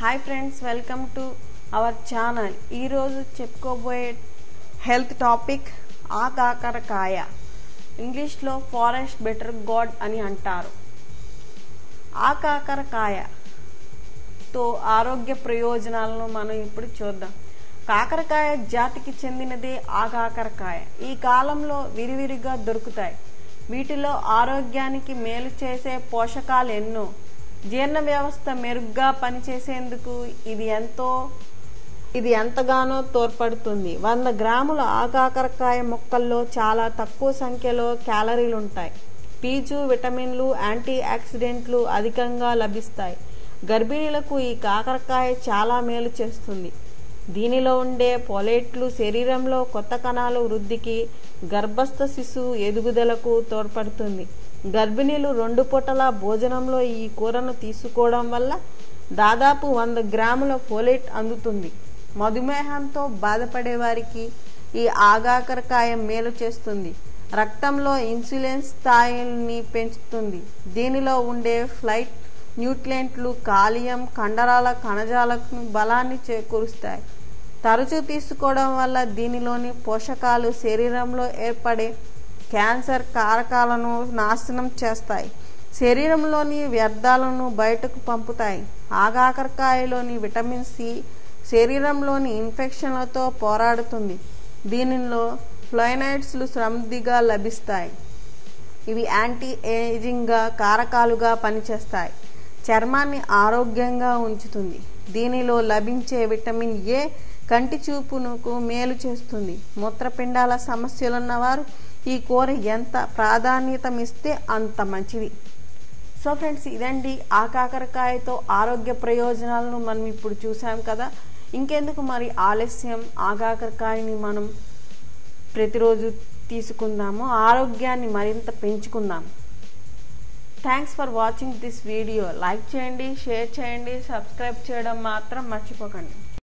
hi friends welcome to our channel ఈరోజు చెప్పుకోబోయే health topic ఆకాకరకాయ ఇంగ్లీష్లో ఫారెస్ట్ బెటర్ గాడ్ అని అంటారు ఆకాకరకాయతో ఆరోగ్య ప్రయోజనాలను మనం ఇప్పుడు చూద్దాం కాకరకాయ జాతికి చెందినదే ఆకాకరకాయ ఈ కాలంలో విరివిరిగా దొరుకుతాయి వీటిలో ఆరోగ్యానికి మేలు చేసే పోషకాలు ఎన్నో జీర్ణ వ్యవస్థ మెరుగ్గా పనిచేసేందుకు ఇది ఎంతో ఇది ఎంతగానో తోడ్పడుతుంది వంద గ్రాముల ఆకాకరకాయ మొక్కల్లో చాలా తక్కువ సంఖ్యలో క్యాలరీలు ఉంటాయి పీచు విటమిన్లు యాంటీ ఆక్సిడెంట్లు అధికంగా లభిస్తాయి గర్భిణీలకు ఈ కాకరకాయ చాలా మేలు చేస్తుంది దీనిలో ఉండే పొలేట్లు శరీరంలో కొత్త కణాలు వృద్ధికి గర్భస్థ శిశువు ఎదుగుదలకు తోడ్పడుతుంది గర్భిణీలు రెండు పూటల భోజనంలో ఈ కూరను తీసుకోవడం వల్ల దాదాపు వంద గ్రాముల ఫోలేట్ అందుతుంది మధుమేహంతో బాధపడే వారికి ఈ ఆగాకరకాయ మేలు చేస్తుంది రక్తంలో ఇన్సులిన్ స్థాయిని పెంచుతుంది దీనిలో ఉండే ఫ్లైట్ న్యూట్రియంట్లు కాలియం కండరాల కణజాలకు బలాన్ని చేకూరుస్తాయి తరచూ తీసుకోవడం వల్ల దీనిలోని పోషకాలు శరీరంలో ఏర్పడే క్యాన్సర్ కారకాలను నాశనం చేస్తాయి శరీరంలోని వ్యర్థాలను బయటకు పంపుతాయి ఆగాకరకాయలోని విటమిన్ సి శరీరంలోని ఇన్ఫెక్షన్లతో పోరాడుతుంది దీనిలో ఫ్లోయినైడ్స్లు సమృద్ధిగా లభిస్తాయి ఇవి యాంటీ ఏజింగ్గా కారకాలుగా పనిచేస్తాయి చర్మాన్ని ఆరోగ్యంగా ఉంచుతుంది దీనిలో లభించే విటమిన్ ఏ కంటి చూపునకు మేలు చేస్తుంది మూత్రపిండాల సమస్యలున్నవారు ఈ కూర ఎంత ప్రాధాన్యతమిస్తే అంత మంచిది సో ఫ్రెండ్స్ ఇదండి ఆ కాకరకాయతో ఆరోగ్య ప్రయోజనాలను మనం ఇప్పుడు చూసాం కదా ఇంకెందుకు మరి ఆలస్యం ఆ కాకరకాయని మనం ప్రతిరోజు తీసుకుందాము ఆరోగ్యాన్ని మరింత పెంచుకుందాం thanks for watching this video like చేయండి షేర్ చేయండి సబ్స్క్రైబ్ చేయడం మాత్రం మర్చిపోకండి